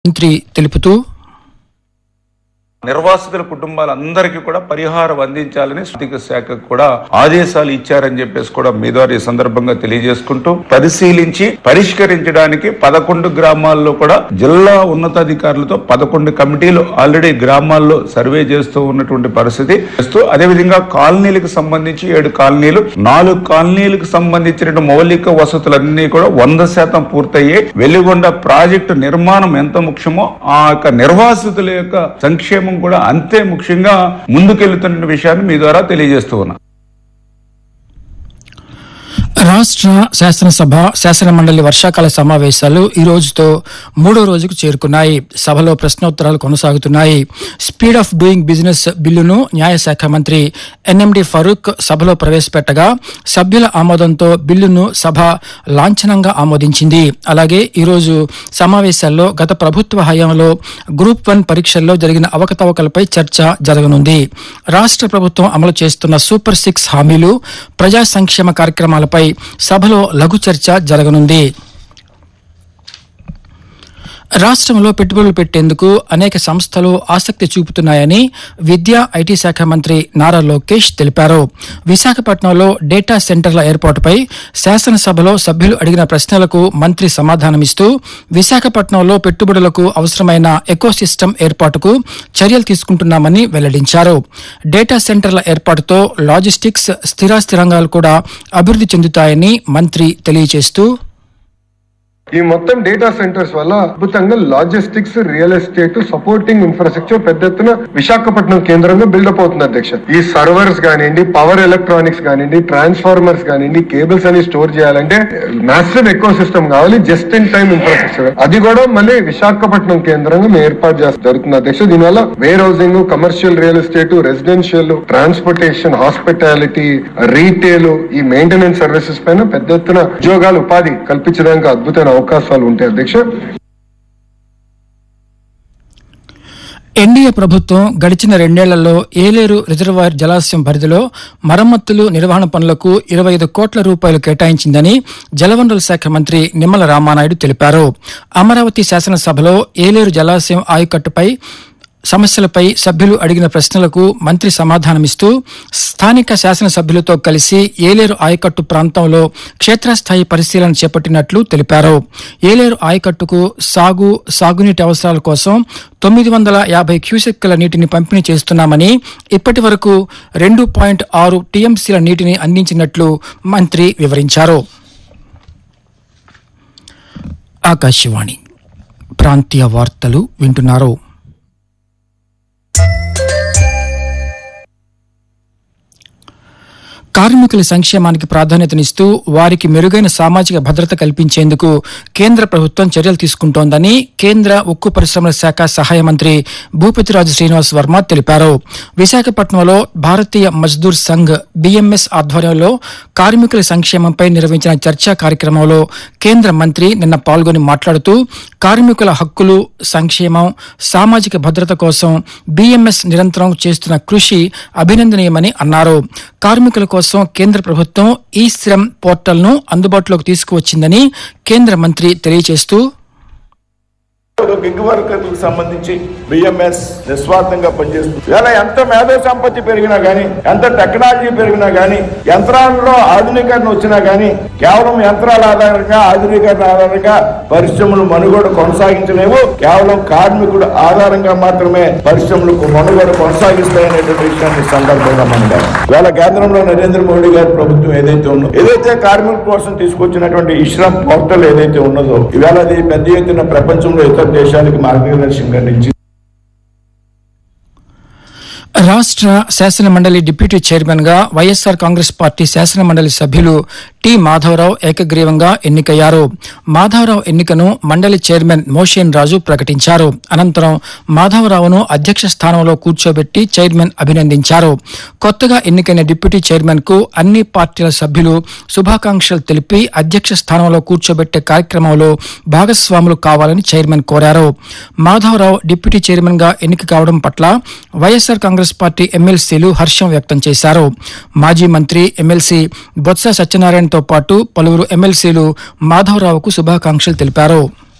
మంత్రి తెలుపుతూ నిర్వాసితుల కుటుంబాలందరికీ కూడా పరిహారం అందించాలని ఆర్థిక శాఖకు కూడా ఆదేశాలు ఇచ్చారని చెప్పేసి కూడా మీ ద్వారా ఈ సందర్భంగా తెలియజేసుకుంటూ పరిశీలించి పరిష్కరించడానికి పదకొండు గ్రామాల్లో కూడా జిల్లా ఉన్నతాధికారులతో పదకొండు కమిటీలు ఆల్రెడీ గ్రామాల్లో సర్వే చేస్తూ ఉన్నటువంటి పరిస్థితి చేస్తూ అదేవిధంగా కాలనీలకు సంబంధించి ఏడు కాలనీలు నాలుగు కాలనీలకు సంబంధించిన మౌలిక వసతులన్నీ కూడా వంద శాతం పూర్తయ్యాయి వెలిగొండ ప్రాజెక్టు నిర్మాణం ఎంత ముఖ్యమో ఆ యొక్క నిర్వాసితుల యొక్క సంక్షేమం కూడా అంతే ముఖ్యంగా ముందుకెళ్తున్న విషయాన్ని మీ ద్వారా తెలియజేస్తూ ఉన్నా రాష్ట్ర శాసనసభ శాసన మండలి వర్షాకాల సమావేశాలు ఈ రోజుతో మూడో రోజుకు చేరుకున్నాయి సభలో ప్రశ్నోత్తరాలు కొనసాగుతున్నాయి స్పీడ్ ఆఫ్ డూయింగ్ బిజినెస్ బిల్లును న్యాయశాఖ మంత్రి ఎన్ఎండి ఫరూక్ సభలో ప్రవేశపెట్టగా సభ్యుల ఆమోదంతో బిల్లును సభ లాంఛనంగా ఆమోదించింది అలాగే ఈ రోజు సమావేశాల్లో గత ప్రభుత్వ హయాంలో గ్రూప్ వన్ పరీక్షల్లో జరిగిన అవకతవకలపై చర్చ జరగనుంది రాష్ట్ర ప్రభుత్వం అమలు చేస్తున్న సూపర్ సిక్స్ హామీలు ప్రజా సంక్షేమ కార్యక్రమాలపై సభలో లఘు చర్చ జరగనుంది రాష్ట్రంలో పెట్టుబడులు పెట్టేందుకు అనేక సంస్థలు ఆసక్తి చూపుతున్నాయని విద్యా ఐటీ శాఖ మంత్రి నారా లోకేష్ తెలిపారు విశాఖపట్నంలో డేటా సెంటర్ల ఏర్పాటుపై శాసనసభలో సభ్యులు అడిగిన ప్రశ్నలకు మంత్రి సమాధానమిస్తూ విశాఖపట్నంలో పెట్టుబడులకు అవసరమైన ఎకోసిస్టమ్ ఏర్పాటుకు చర్యలు తీసుకుంటున్నామని వెల్లడించారు డేటా సెంటర్ల ఏర్పాటుతో లాజిస్టిక్స్ స్థిరాస్తి రంగాలు కూడా అభివృద్ధి చెందుతాయని మంత్రి తెలియజేస్తూ ఈ మొత్తం డేటా సెంటర్స్ వల్ల అద్భుతంగా logistics real estate supporting infrastructure పెద్ద ఎత్తున విశాఖపట్నం కేంద్రంగా బిల్డప్ అవుతుంది అధ్యక్ష ఈ సర్వర్స్ కానివ్వండి పవర్ ఎలక్ట్రానిక్స్ కానివ్వండి ట్రాన్స్ఫార్మర్స్ కానివ్వండి కేబుల్స్ అని స్టోర్ చేయాలంటే మ్యాసివ్ ఎకో సిస్టమ్ కావాలి జస్ట్ ఇన్ టైం ఇన్ఫ్రాస్ట్రక్చర్ అది కూడా మళ్ళీ విశాఖపట్నం కేంద్రంగా మేము ఏర్పాటు చేస్తూ జరుగుతుంది అధ్యక్ష దీనివల్ల warehousing commercial real estate residential transportation hospitality retail ఈ మెయింటెనెన్స్ సర్వీసెస్ పైన పెద్ద ఎత్తున ఉద్యోగాలు ఉపాధి కల్పించడానికి అద్భుతమైన అవకాశాలు ఉంటాయి అధ్యక్ష ఎన్డీఏ ప్రభుత్వం గడిచిన రెండేళ్లలో ఏలేరు రిజర్వాయర్ జలాశయం పరిధిలో మరమ్మతులు నిర్వహణ పనులకు ఇరవై ఐదు కోట్ల రూపాయలు కేటాయించిందని జలవనరుల శాఖ మంత్రి నిమ్మల రామానాయుడు తెలిపారు అమరావతి శాసనసభలో ఏలేరు జలాశయం ఆయకట్టుపై సమస్యలపై సభ్యులు అడిగిన ప్రశ్నలకు మంత్రి సమాధానమిస్తూ స్థానిక శాసనసభ్యులతో కలిసి ఏలేరు ఆయకట్టు ప్రాంతంలో క్షేత్రస్థాయి పరిశీలన చేపట్టినట్లు తెలిపారు ఏలేరు ఆయకట్టుకు సాగు సాగునీటి అవసరాల కోసం తొమ్మిది వందల యాభై క్యూసెక్కుల నీటిని పంపిణీ చేస్తున్నామని ఇప్పటి వరకు రెండు పాయింట్ ఆరు టీఎంసీల నీటిని అందించినట్లు మంత్రి వివరించారు ఆకాశవాణి ప్రాంతీయ వార్తలు వింటున్నారు కార్మికుల సంక్షేమానికి ప్రాధాన్యతనిస్తూ వారికి మెరుగైన సామాజిక భద్రత కల్పించేందుకు కేంద్ర ప్రభుత్వం చర్యలు తీసుకుంటోందని కేంద్ర ఉక్కు పరిశ్రమల శాఖ సహాయ మంత్రి భూపతిరాజు శ్రీనివాస్ వర్మ తెలిపారు విశాఖపట్నంలో భారతీయ మజ్దూర్ సంఘ్ బిఎంఎస్ ఆధ్వర్యంలో కార్మికుల సంక్షేమంపై నిర్వహించిన చర్చా కార్యక్రమంలో కేంద్ర మంత్రి నిన్న పాల్గొని మాట్లాడుతూ కార్మికుల హక్కులు సంక్షేమం సామాజిక భద్రత కోసం బిఎంఎస్ నిరంతరం చేస్తున్న కృషి అభినందనీయమని అన్నారు కార్మికుల కోసం కేంద్ర ప్రభుత్వం ఈ శ్రమ్ పోర్టల్ ను అందుబాటులోకి తీసుకువచ్చిందని కేంద్ర మంత్రి తెలియజేస్తూ గిగ్ వర్కర్లకు సంబంధించి బిఎంఎస్ నిస్వార్థంగా పనిచేస్తుంది ఇలా ఎంత మేధో సంపత్తి పెరిగినా గానీ ఎంత టెక్నాలజీ పెరిగినా గానీ యంత్రాలలో ఆధునీకరణ వచ్చినా గానీ కేవలం యంత్రాల ఆధారంగా ఆధునీకరణ ఆధారంగా పరిశ్రమలు మనుగడ కొనసాగించలేవు కేవలం కార్మికుడు ఆధారంగా మాత్రమే పరిశ్రమలు మనుగడ కొనసాగిస్తాయనేటువంటి విషయాన్ని ఈ సందర్భంగా మనం ఇవాళ కేంద్రంలో నరేంద్ర మోడీ గారి ప్రభుత్వం ఏదైతే ఉందో ఏదైతే కార్మికుల కోసం తీసుకొచ్చినటువంటి ఇష్రమ్ పోర్టల్ ఏదైతే ఉన్నదో ఇవాళ అది పెద్ద ఎత్తున ప్రపంచంలో ఇతర దేశాలకు మార్గదర్శకంగా నిలిచి రాష్ట్ర శాసన మండలి డిప్యూటీ చైర్మన్ గా వైఎస్సార్ కాంగ్రెస్ పార్టీ శాసన మండలి సభ్యులు టి మాధవరావు ఏకగ్రీవంగా ఎన్నికయ్యారు మాధవరావు ఎన్నికను మండలి చైర్మన్ మోషేన్ రాజు ప్రకటించారు అనంతరం మాధవరావును అధ్యక్ష స్థానంలో కూర్చోబెట్టి చైర్మన్ అభినందించారు కొత్తగా ఎన్నికైన డిప్యూటీ చైర్మన్ కు అన్ని పార్టీల సభ్యులు శుభాకాంక్షలు తెలిపి అధ్యక్ష స్థానంలో కూర్చోబెట్టే కార్యక్రమంలో భాగస్వాములు కావాలని చైర్మన్ కోరారు మాధవరావు డిప్యూటీ చైర్మన్ గా ఎన్నిక కావడం పట్ల వైఎస్సార్ కాంగ్రెస్ పార్టీ ఎమ్మెల్సీలు హర్షం వ్యక్తం చేశారు మాజీ మంత్రి ఎమ్మెల్సీ బొత్స సత్యనారాయణతో పాటు పలువురు ఎమ్మెల్సీలు మాధవరావుకు శుభాకాంక్షలు తెలిపారు